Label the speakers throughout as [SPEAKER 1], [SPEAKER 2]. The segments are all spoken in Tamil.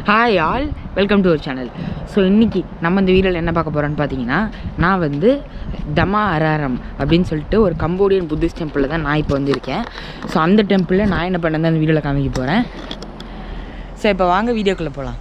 [SPEAKER 1] hi all welcome to our channel so இன்றைக்கி நம்ம இந்த வீடியோவில் என்ன பார்க்க போகிறோன்னு பார்த்தீங்கன்னா நான் வந்து தமா அராரம் அப்படின்னு சொல்லிட்டு ஒரு கம்போடியன் புத்திஸ்ட் டெம்பிளில் தான் நான் இப்போ வந்து இருக்கேன் ஸோ அந்த டெம்பிளில் நான் என்ன பண்ணேன் அந்த வீடியோவில் காமிக்க போகிறேன் ஸோ இப்போ வாங்க வீடியோக்குள்ளே போகலாம்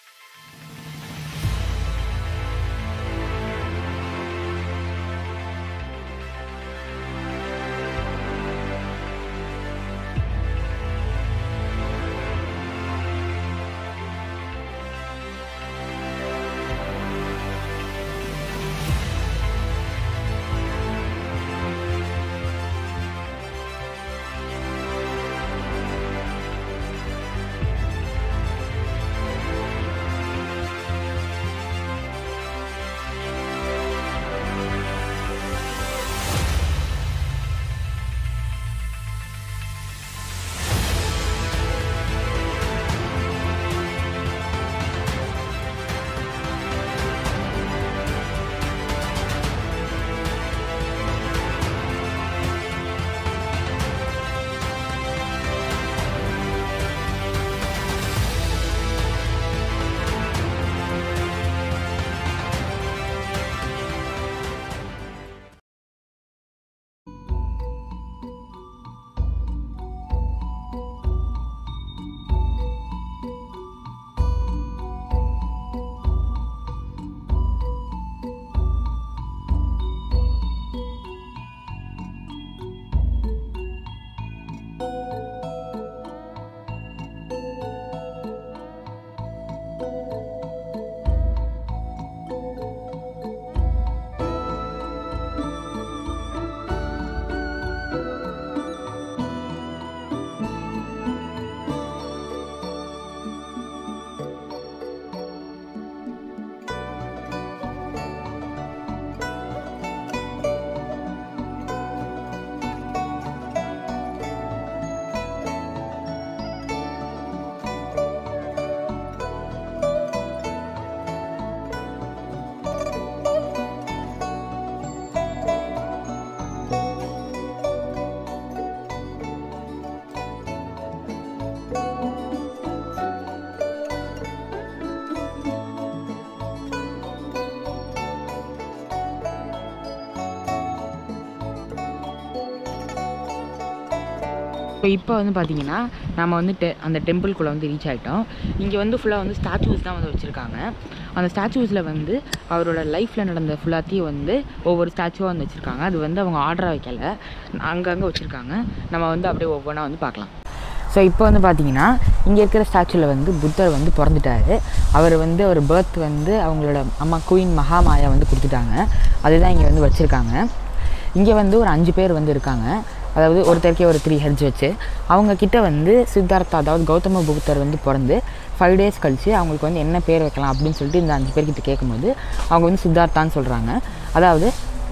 [SPEAKER 1] ஸோ இப்போ வந்து பார்த்தீங்கன்னா நம்ம வந்து டெ அந்த டெம்பிள்குள்ளே வந்து ரீச் ஆகிட்டோம் இங்கே வந்து ஃபுல்லாக வந்து ஸ்டாச்சூஸ் தான் வந்து வச்சுருக்காங்க அந்த ஸ்டாச்சூஸில் வந்து அவரோட லைஃப்பில் நடந்த ஃபுல்லாத்தையும் வந்து ஒவ்வொரு ஸ்டாச்சுவாக வந்து வச்சுருக்காங்க அது வந்து அவங்க ஆர்டராக வைக்கல அங்கங்கே வச்சுருக்காங்க நம்ம வந்து அப்படியே ஒவ்வொன்றா வந்து பார்க்கலாம் ஸோ இப்போ வந்து பார்த்தீங்கன்னா இங்கே இருக்கிற ஸ்டாச்சுவில் வந்து புத்தர் வந்து பிறந்துட்டாரு அவர் வந்து ஒரு பர்த் வந்து அவங்களோட அம்மா குயின் மகாமாயா வந்து கொடுத்துட்டாங்க அதுதான் இங்கே வந்து வச்சுருக்காங்க இங்கே வந்து ஒரு அஞ்சு பேர் வந்து இருக்காங்க அதாவது ஒருத்தருக்கே ஒரு த்ரீ ஹெட்ஸ் வச்சு அவங்க கிட்ட வந்து சித்தார்த்தா அதாவது கௌதம புத்தர் வந்து பிறந்து ஃபைவ் டேஸ் கழித்து அவங்களுக்கு வந்து என்ன பேர் வைக்கலாம் அப்படின்னு சொல்லிட்டு இந்த அஞ்சு பேர்கிட்ட கேட்கும்போது அவங்க வந்து சித்தார்த்தான்னு சொல்கிறாங்க அதாவது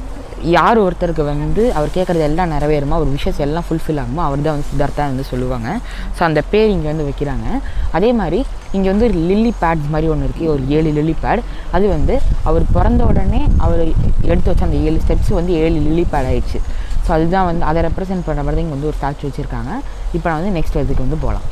[SPEAKER 1] யார் ஒருத்தருக்கு வந்து அவர் கேட்குறது எல்லாம் நிறைவேறுமோ அவர் விஷஸ் எல்லாம் ஃபுல்ஃபில் ஆகுமோ அவர் தான் வந்து சித்தார்த்தா வந்து சொல்லுவாங்க ஸோ அந்த பேர் இங்கே வந்து வைக்கிறாங்க அதே மாதிரி இங்கே வந்து ஒரு லில்லி பேட்ஸ் மாதிரி ஒன்று இருக்குது ஒரு ஏழு லில்லி பேட் அது வந்து அவர் பிறந்த உடனே அவர் எடுத்து வச்ச அந்த ஏழு ஸ்டெப்ஸ் வந்து ஏழு லில்லி பேட் ஆயிடுச்சு ஸோ அதுதான் வந்து அதை ரெப்ரசென்ட் பண்ணுற மாதிரி தான் இங்கே வந்து ஒரு ஸ்டாச்சு வச்சுருக்காங்க இப்போ நான் வந்து நெக்ஸ்ட் இதுக்கு வந்து போகலாம்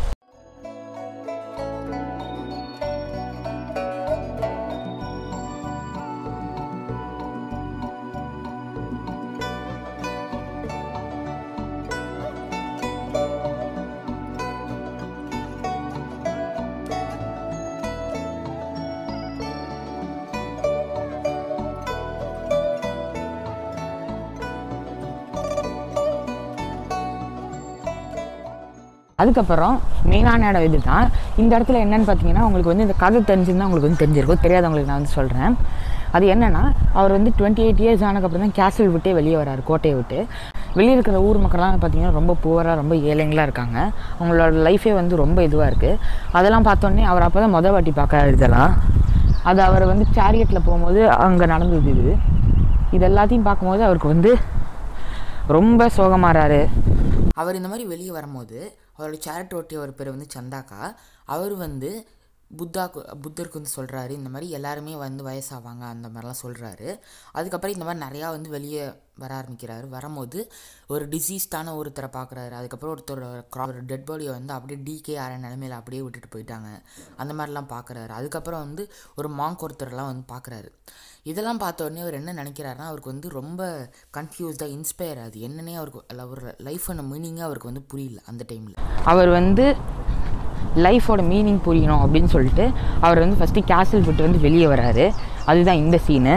[SPEAKER 1] அதுக்கப்புறம் மெயினான இடம் இது தான் இந்த இடத்துல என்னன்னு பார்த்தீங்கன்னா உங்களுக்கு வந்து இந்த கதை தெரிஞ்சிருந்தா உங்களுக்கு வந்து தெரிஞ்சிருக்கும் தெரியாதவங்களுக்கு நான் வந்து சொல்கிறேன் அது என்னென்னா அவர் வந்து டுவெண்ட்டி எயிட் இயர்ஸ் ஆனதுக்கப்புறம் தான் கேசல் விட்டே வெளியே வராரு கோட்டையை விட்டு வெளியே இருக்கிற ஊர் மக்கள்லாம் பார்த்தீங்கன்னா ரொம்ப புவராக ரொம்ப ஏழைங்களாக இருக்காங்க அவங்களோட லைஃபே வந்து ரொம்ப இதுவாக இருக்குது அதெல்லாம் பார்த்தோன்னே அவர் அப்போ தான் மொதல் வாட்டி பார்க்க இதெல்லாம் அது அவர் வந்து சேரியட்டில் போகும்போது அங்கே நடந்தது இது இது எல்லாத்தையும் பார்க்கும்போது அவருக்கு வந்து ரொம்ப சோகமாறாரு அவர் இந்த மாதிரி வெளியே வரும்போது அவரோட சேரட் ஓட்டிய ஒரு பேர் வந்து சந்தாக்கா அவர் வந்து புத்தாக்கு புத்தருக்கு வந்து சொல்கிறாரு இந்த மாதிரி எல்லாருமே வந்து வயசாவாங்க அந்த மாதிரிலாம் சொல்கிறாரு அதுக்கப்புறம் இந்த மாதிரி நிறையா வந்து வெளியே வர ஆரம்பிக்கிறாரு வரும்போது ஒரு டிசீஸ்டான ஒருத்தரை பார்க்குறாரு அதுக்கப்புறம் ஒருத்தர் ஒரு டெட் பாடியை வந்து அப்படியே டிகே ஆற நிலமையில அப்படியே விட்டுட்டு போயிட்டாங்க அந்த மாதிரிலாம் பார்க்குறாரு அதுக்கப்புறம் வந்து ஒரு மாங்க் ஒருத்தர்லாம் வந்து பார்க்குறாரு இதெல்லாம் பார்த்த உடனே அவர் என்ன நினைக்கிறாருன்னா அவருக்கு வந்து ரொம்ப கன்ஃபியூஸ்டாக இன்ஸ்பயர் ஆகுது என்னன்னே அவருக்கு அவர் லைஃபோட மீனிங்கே அவருக்கு வந்து புரியல அந்த டைமில் அவர் வந்து லைஃபோட மீனிங் புரியணும் அப்படின்னு சொல்லிட்டு அவர் வந்து ஃபஸ்ட்டு கேசல் விட்டு வந்து வெளியே வராரு அதுதான் இந்த சீனு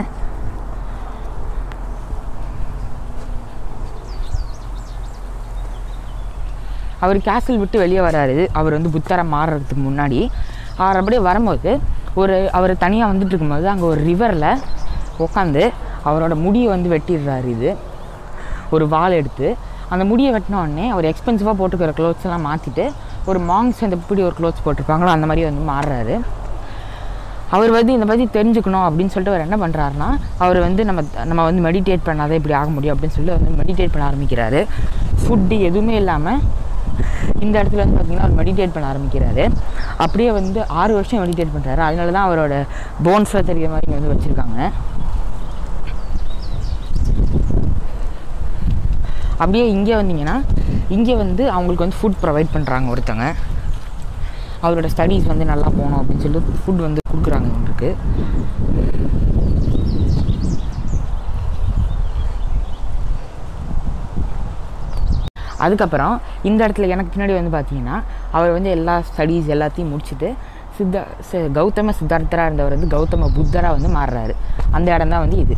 [SPEAKER 1] அவர் கேசல் விட்டு வெளியே வராரு அவர் வந்து புத்தரை மாறுறதுக்கு முன்னாடி அவர் அப்படியே வரும்போது ஒரு அவர் தனியாக வந்துட்டு இருக்கும்போது அங்கே ஒரு ரிவரில் உட்காந்து அவரோட முடியை வந்து வெட்டிடுறாரு இது ஒரு வாள் எடுத்து அந்த முடியை வெட்டின உடனே அவர் எக்ஸ்பென்சிவாக போட்டுக்கிற க்ளோத்ஸ் எல்லாம் மாற்றிட்டு ஒரு மாங்ஸ் அந்த எப்படி ஒரு க்ளோத்ஸ் போட்டிருப்பாங்களோ அந்த மாதிரி வந்து மாறுறாரு அவர் வந்து இந்த பற்றி தெரிஞ்சுக்கணும் அப்படின்னு சொல்லிட்டு அவர் என்ன பண்ணுறாருனா அவர் வந்து நம்ம நம்ம வந்து மெடிடேட் பண்ணாதான் இப்படி ஆக முடியும் அப்படின்னு சொல்லிட்டு வந்து மெடிடேட் பண்ண ஆரம்பிக்கிறாரு ஃபுட்டு எதுவுமே இல்லாமல் இந்த இடத்துல வந்து பார்த்திங்கன்னா அவர் மெடிடேட் பண்ண ஆரம்பிக்கிறாரு அப்படியே வந்து ஆறு வருஷம் மெடிடேட் பண்ணுறாரு அதனால தான் அவரோட போன்ஸில் தெரிகிற மாதிரி இங்க வந்து வச்சுருக்காங்க அப்படியே இங்கே வந்தீங்கன்னா இங்கே வந்து அவங்களுக்கு வந்து ஃபுட் ப்ரொவைட் பண்ணுறாங்க ஒருத்தங்க அவரோட ஸ்டடீஸ் வந்து நல்லா போகணும் அப்படின்னு சொல்லிட்டு ஃபுட் வந்து கொடுக்குறாங்க இவங்களுக்கு அதுக்கப்புறம் இந்த இடத்துல எனக்கு பின்னாடி வந்து பார்த்தீங்கன்னா அவர் வந்து எல்லா ஸ்டடீஸ் எல்லாத்தையும் முடிச்சுட்டு சித்தா சி- கௌதம சித்தார்த்தராக இருந்தவர் வந்து கௌதம புத்தராக வந்து மாறுறாரு அந்த இடம் தான் வந்து இது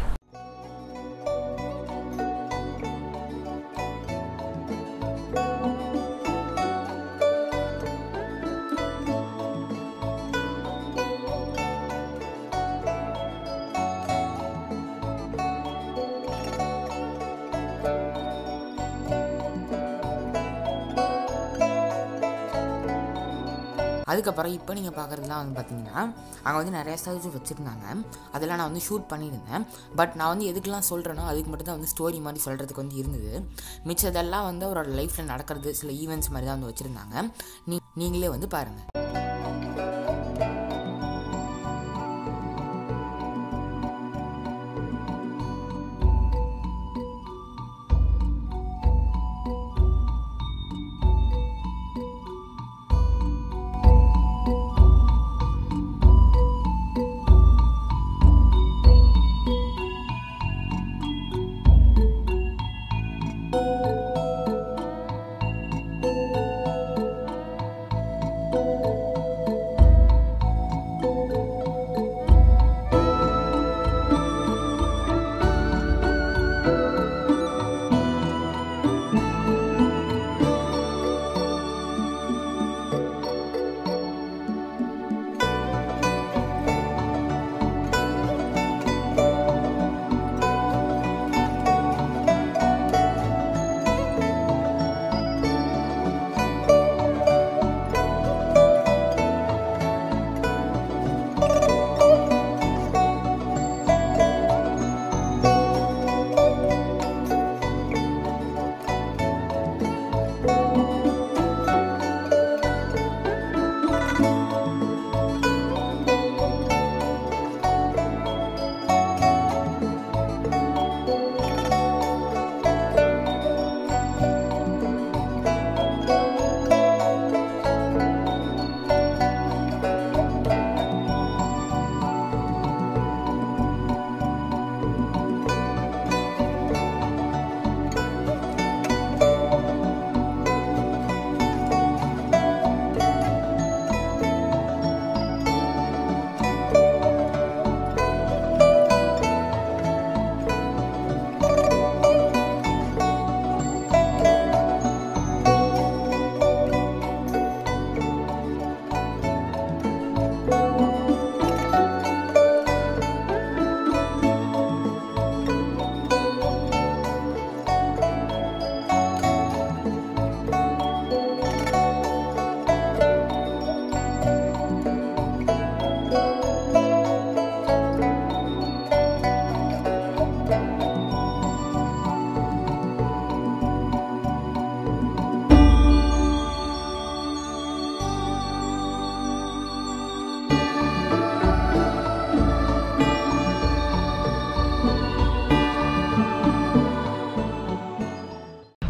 [SPEAKER 1] அதுக்கப்புறம் இப்போ நீங்கள் பார்க்குறதுலாம் வந்து பார்த்தீங்கன்னா அங்கே வந்து நிறைய ஸ்டாச்சு வச்சுருந்தாங்க அதெல்லாம் நான் வந்து ஷூட் பண்ணியிருந்தேன் பட் நான் வந்து எதுக்கெல்லாம் சொல்கிறேனோ அதுக்கு மட்டும் தான் வந்து ஸ்டோரி மாதிரி சொல்கிறதுக்கு வந்து இருந்தது மிச்சதெல்லாம் வந்து அவரோட லைஃப்பில் நடக்கிறது சில ஈவெண்ட்ஸ் மாதிரி தான் வந்து வச்சுருந்தாங்க நீ நீங்களே வந்து பாருங்கள்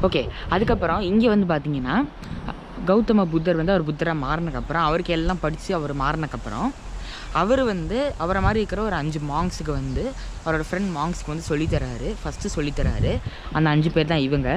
[SPEAKER 1] ஓகே அதுக்கப்புறம் இங்கே வந்து பார்த்தீங்கன்னா கௌதம புத்தர் வந்து அவர் புத்தராக மாறினக்கப்புறம் அவருக்கு எல்லாம் படித்து அவர் மாறினக்கப்புறம் அவர் வந்து அவரை மாதிரி இருக்கிற ஒரு அஞ்சு மாங்ஸுக்கு வந்து அவரோட ஃப்ரெண்ட் மாங்ஸ்க்கு வந்து சொல்லித்தராரு ஃபஸ்ட்டு சொல்லித்தராரு அந்த அஞ்சு பேர் தான் இவங்க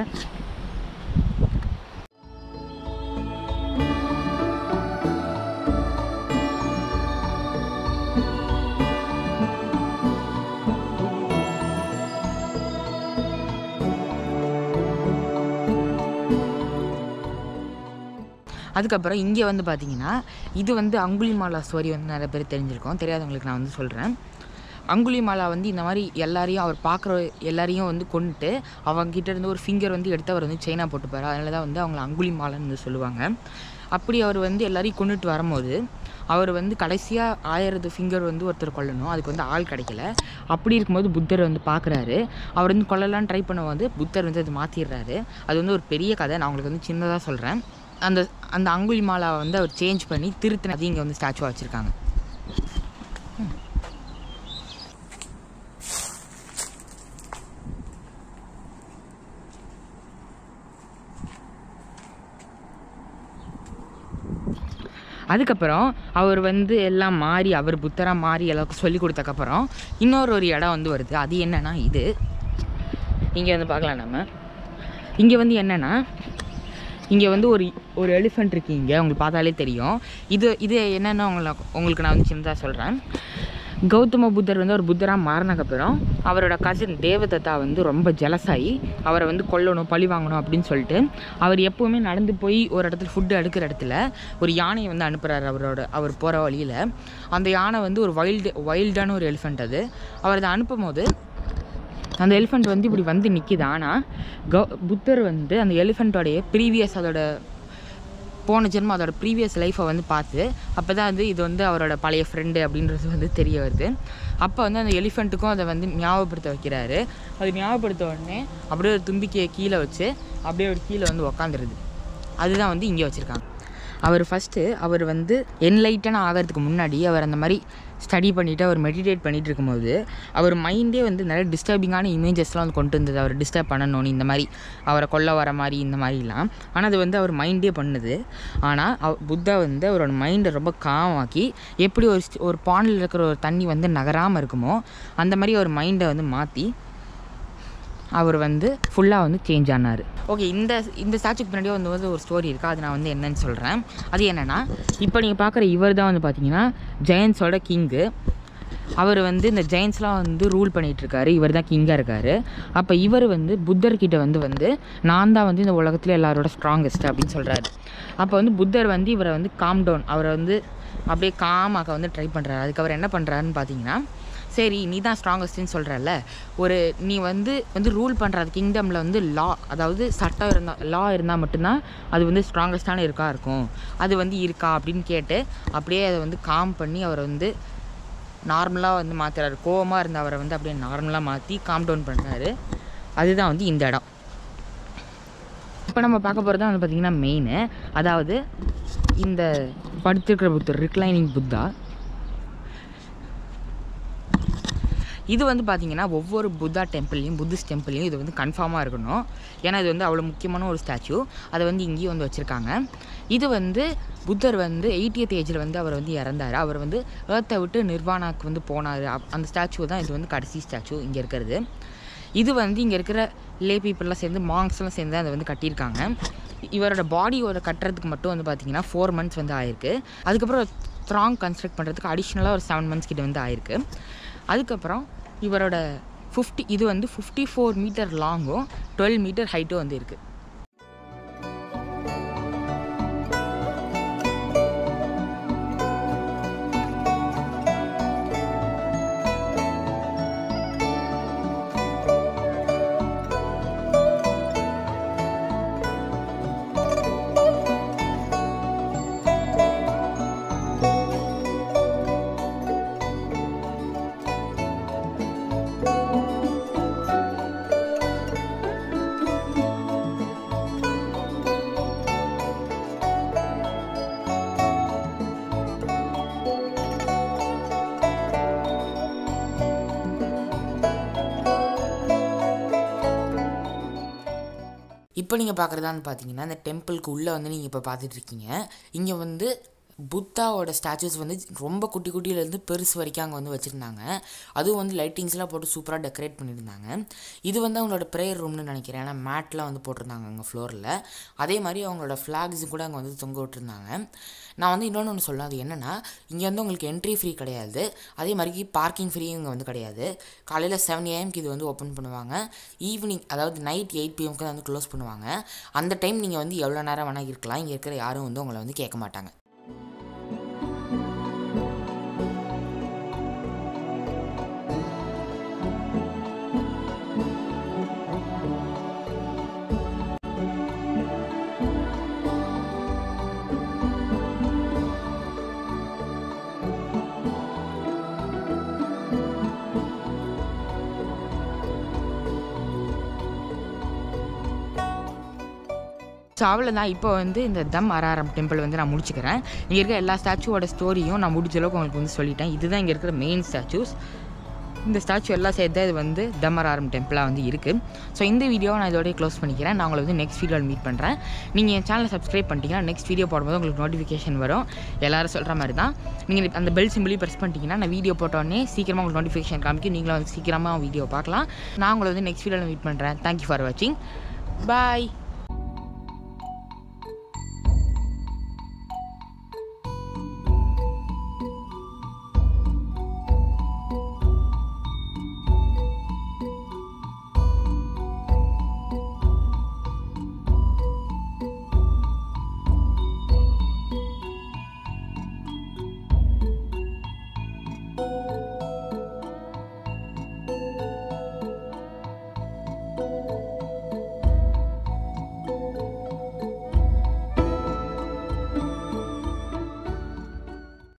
[SPEAKER 1] அதுக்கப்புறம் இங்கே வந்து பார்த்தீங்கன்னா இது வந்து அங்குலிமாலா ஸ்டோரி வந்து நிறைய பேர் தெரிஞ்சிருக்கோம் தெரியாதவங்களுக்கு நான் வந்து சொல்கிறேன் அங்குலிமாலா வந்து இந்த மாதிரி எல்லாரையும் அவர் பார்க்குற எல்லாரையும் வந்து கொண்டுட்டு அவங்ககிட்ட இருந்து ஒரு ஃபிங்கர் வந்து எடுத்து அவர் வந்து செயினாக போட்டுப்பார் அதனால தான் வந்து அவங்கள அங்குலிமாலான்னு வந்து சொல்லுவாங்க அப்படி அவர் வந்து எல்லாரையும் கொண்டுட்டு வரும்போது அவர் வந்து கடைசியாக ஆயிரத்து ஃபிங்கர் வந்து ஒருத்தர் கொல்லணும் அதுக்கு வந்து ஆள் கிடைக்கல அப்படி இருக்கும்போது புத்தர் வந்து பார்க்குறாரு அவர் வந்து கொல்லலான்னு ட்ரை பண்ணும்போது புத்தர் வந்து அது மாற்றிடுறாரு அது வந்து ஒரு பெரிய கதை நான் உங்களுக்கு வந்து சின்னதாக சொல்கிறேன் அந்த அந்த அங்குலி மாலாவை வந்து அவர் சேஞ்ச் பண்ணி திருத்தினது இங்கே வந்து ஸ்டாச்சுவாக வச்சுருக்காங்க அதுக்கப்புறம் அவர் வந்து எல்லாம் மாறி அவர் புத்தராக மாறி எல்லாருக்கும் சொல்லி கொடுத்தக்கப்புறம் இன்னொரு ஒரு இடம் வந்து வருது அது என்னன்னா இது இங்கே வந்து பார்க்கலாம் நம்ம இங்கே வந்து என்னென்னா இங்கே வந்து ஒரு ஒரு எலிஃபெண்ட் இருக்கு இங்கே உங்களுக்கு பார்த்தாலே தெரியும் இது இது என்னென்னு உங்களை உங்களுக்கு நான் வந்து சின்னதாக சொல்கிறேன் கௌதம புத்தர் வந்து ஒரு புத்தராக மாறினக்கப்புறம் அவரோட கசின் தேவதத்தா வந்து ரொம்ப ஜலசாயி அவரை வந்து கொல்லணும் பழி வாங்கணும் அப்படின்னு சொல்லிட்டு அவர் எப்போவுமே நடந்து போய் ஒரு இடத்துல ஃபுட்டு எடுக்கிற இடத்துல ஒரு யானையை வந்து அனுப்புகிறாரு அவரோட அவர் போகிற வழியில் அந்த யானை வந்து ஒரு வைல்டு வைல்டான ஒரு எலிஃபெண்ட் அது அவர் அதை அனுப்பும் போது அந்த எலிஃபெண்ட் வந்து இப்படி வந்து நிற்கிது ஆனால் கௌ புத்தர் வந்து அந்த எலிஃபெண்ட்டோடைய ப்ரீவியஸ் அதோட போன ஜென்மம் அதோட ப்ரீவியஸ் லைஃப்பை வந்து பார்த்து அப்போ தான் வந்து இது வந்து அவரோட பழைய ஃப்ரெண்டு அப்படின்றது வந்து தெரிய வருது அப்போ வந்து அந்த எலிஃபெண்ட்டுக்கும் அதை வந்து ஞாபகப்படுத்த வைக்கிறாரு அது ஞாபகப்படுத்த உடனே அப்படியே ஒரு தும்பிக்கையை கீழே வச்சு அப்படியே ஒரு கீழே வந்து உக்காந்துருது அதுதான் வந்து இங்கே வச்சுருக்காங்க அவர் ஃபஸ்ட்டு அவர் வந்து என்லைட்டனாக ஆகிறதுக்கு முன்னாடி அவர் அந்த மாதிரி ஸ்டடி பண்ணிவிட்டு அவர் மெடிடேட் பண்ணிகிட்டு இருக்கும்போது அவர் மைண்டே வந்து நிறைய டிஸ்டர்பிங்கான இமேஜஸ்லாம் வந்து கொண்டு வந்தது அவர் டிஸ்டர்ப் பண்ணணும்னு இந்த மாதிரி அவரை கொல்ல வர மாதிரி இந்த மாதிரிலாம் ஆனால் அது வந்து அவர் மைண்டே பண்ணுது ஆனால் அவ புத்தா வந்து அவரோட மைண்டை ரொம்ப காமாக்கி எப்படி ஒரு st- ஒரு பாண்டில் இருக்கிற ஒரு தண்ணி வந்து நகராமல் இருக்குமோ அந்த மாதிரி அவர் மைண்டை வந்து மாற்றி அவர் வந்து ஃபுல்லாக வந்து சேஞ்ச் ஆனார் ஓகே இந்த இந்த ஸ்டாச்சுக்கு பின்னாடியே வந்து வந்து ஒரு ஸ்டோரி இருக்குது அது நான் வந்து என்னன்னு சொல்கிறேன் அது என்னென்னா இப்போ நீங்கள் பார்க்குற இவர் தான் வந்து பார்த்தீங்கன்னா ஜெயன்ஸோட கிங்கு அவர் வந்து இந்த ஜெயின்ஸ்லாம் வந்து ரூல் பண்ணிகிட்டு இருக்காரு இவர் தான் கிங்காக இருக்கார் அப்போ இவர் வந்து புத்தர்கிட்ட வந்து வந்து நான் தான் வந்து இந்த உலகத்தில் எல்லாரோட ஸ்ட்ராங்கஸ்ட் அப்படின்னு சொல்கிறாரு அப்போ வந்து புத்தர் வந்து இவரை வந்து காம் டவுன் அவரை வந்து அப்படியே காமாக்க வந்து ட்ரை பண்ணுறாரு அதுக்கு அவர் என்ன பண்ணுறாருன்னு பார்த்தீங்கன்னா சரி நீ தான் ஸ்ட்ராங்கஸ்ட்னு சொல்கிறல்ல ஒரு நீ வந்து வந்து ரூல் பண்ணுற கிங்டமில் வந்து லா அதாவது சட்டம் இருந்தால் லா இருந்தால் மட்டும்தான் அது வந்து ஸ்ட்ராங்கஸ்டான இருக்கா இருக்கும் அது வந்து இருக்கா அப்படின்னு கேட்டு அப்படியே அதை வந்து காம் பண்ணி அவரை வந்து நார்மலாக வந்து மாற்றுறாரு கோவமாக இருந்த அவரை வந்து அப்படியே நார்மலாக மாற்றி காம் டவுன் பண்ணுறாரு அதுதான் வந்து இந்த இடம் இப்போ நம்ம பார்க்க போகிறது வந்து பார்த்திங்கன்னா மெயின் அதாவது இந்த படுத்திருக்கிற புத்தர் ரிக்ளைனிங் புத்தா இது வந்து பார்த்தீங்கன்னா ஒவ்வொரு புத்தா டெம்பிள்லையும் புத்திஸ்ட் டெம்பிள்லையும் இது வந்து கன்ஃபார்மாக இருக்கணும் ஏன்னா இது வந்து அவ்வளோ முக்கியமான ஒரு ஸ்டாச்சு அதை வந்து இங்கேயும் வந்து வச்சுருக்காங்க இது வந்து புத்தர் வந்து எயிட்டியத் ஏஜில் வந்து அவர் வந்து இறந்தார் அவர் வந்து ஏர்த்தை விட்டு நிர்வாணாக்கு வந்து போனார் அப்- அந்த ஸ்டாச்சு தான் இது வந்து கடைசி ஸ்டாச்சு இங்கே இருக்கிறது இது வந்து இங்கே இருக்கிற லே பீப்புளெலாம் சேர்ந்து மாங்ஸ்லாம் சேர்ந்து அதை வந்து கட்டியிருக்காங்க இவரோட பாடியோட கட்டுறதுக்கு மட்டும் வந்து பார்த்தீங்கன்னா ஃபோர் மந்த்ஸ் வந்து ஆயிருக்கு அதுக்கப்புறம் ஸ்ட்ராங் கன்ஸ்ட்ரக்ட் பண்ணுறதுக்கு அடிஷ்னலாக ஒரு செவன் மந்த்ஸ் கிட்ட வந்து ஆயிருக்கு அதுக்கப்புறம் இவரோட ஃபிஃப்டி இது வந்து ஃபிஃப்டி ஃபோர் மீட்டர் லாங்கும் டுவெல் மீட்டர் ஹைட்டும் வந்து இருக்குது இப்போ நீங்கள் பார்க்குறதான்னு பார்த்தீங்கன்னா இந்த டெம்பிளுக்கு உள்ளே வந்து நீங்கள் இப்போ பார்த்துட்ருக்கீங்க இங்கே வந்து புத்தாவோட ஸ்டாச்சுஸ் வந்து ரொம்ப குட்டி குட்டியிலேருந்து பெருசு வரைக்கும் அங்கே வந்து வச்சுருந்தாங்க அதுவும் வந்து லைட்டிங்ஸ்லாம் போட்டு சூப்பராக டெக்கரேட் பண்ணியிருந்தாங்க இது வந்து அவங்களோட ப்ரேயர் ரூம்னு நினைக்கிறேன் ஏன்னா மேட்லாம் வந்து போட்டிருந்தாங்க அங்கே ஃப்ளோரில் அதே மாதிரி அவங்களோட ஃப்ளாக்ஸ் கூட அங்கே வந்து தொங்க விட்டுருந்தாங்க நான் வந்து இன்னொன்று ஒன்று சொல்ல அது என்னென்னா இங்கே வந்து உங்களுக்கு என்ட்ரி ஃப்ரீ கிடையாது அதே மாதிரி பார்க்கிங் ஃப்ரீயும் இங்கே வந்து கிடையாது காலையில் செவன் ஏஎம்க்கு இது வந்து ஓப்பன் பண்ணுவாங்க ஈவினிங் அதாவது நைட் எயிட் பிஎம்க்கு தான் வந்து க்ளோஸ் பண்ணுவாங்க அந்த டைம் நீங்கள் வந்து எவ்வளோ நேரம் வேணால் இருக்கலாம் இங்கே இருக்கிற யாரும் வந்து உங்களை வந்து கேட்க மாட்டாங்க ஸோ அவ்வளோதான் இப்போ வந்து இந்த தம் அராரம் டெம்பிள் வந்து நான் முடிச்சுக்கிறேன் இங்கே இருக்க எல்லா ஸ்டாச்சுவோட ஸ்டோரியும் நான் முடிஞ்ச அளவுக்கு உங்களுக்கு வந்து சொல்லிட்டேன் இதுதான் இங்கே இருக்கிற மெயின் ஸ்டாச்சூஸ் இந்த ஸ்டாச்சு எல்லாம் சேர்த்து இது வந்து தம் அராரம் டெம்பிளாக வந்து இருக்குது ஸோ இந்த வீடியோவை நான் இதோடய க்ளோஸ் பண்ணிக்கிறேன் நான் உங்களை வந்து நெக்ஸ்ட் வீடியோவில் மீட் பண்ணுறேன் நீங்கள் என் சேனலை சப்ஸ்கிரைப் பண்ணிட்டீங்கன்னா நெக்ஸ்ட் வீடியோ போடும்போது உங்களுக்கு நோட்டிஃபிகேஷன் வரும் எல்லாரும் சொல்கிற மாதிரி தான் நீங்கள் அந்த பெல் சிம்பிளையும் ப்ரெஸ் பண்ணிட்டீங்கன்னா நான் வீடியோ போட்டோடனே சீக்கிரமாக உங்களுக்கு நோட்டிஃபிகேஷன் காமிக்கும் நீங்களும் வந்து சீக்கிரமாக வீடியோ பார்க்கலாம் நான் உங்களை வந்து நெக்ஸ்ட் வீடியோவில் மீட் பண்ணுறேன் தேங்க்யூ ஃபார் வாட்சிங் பாய்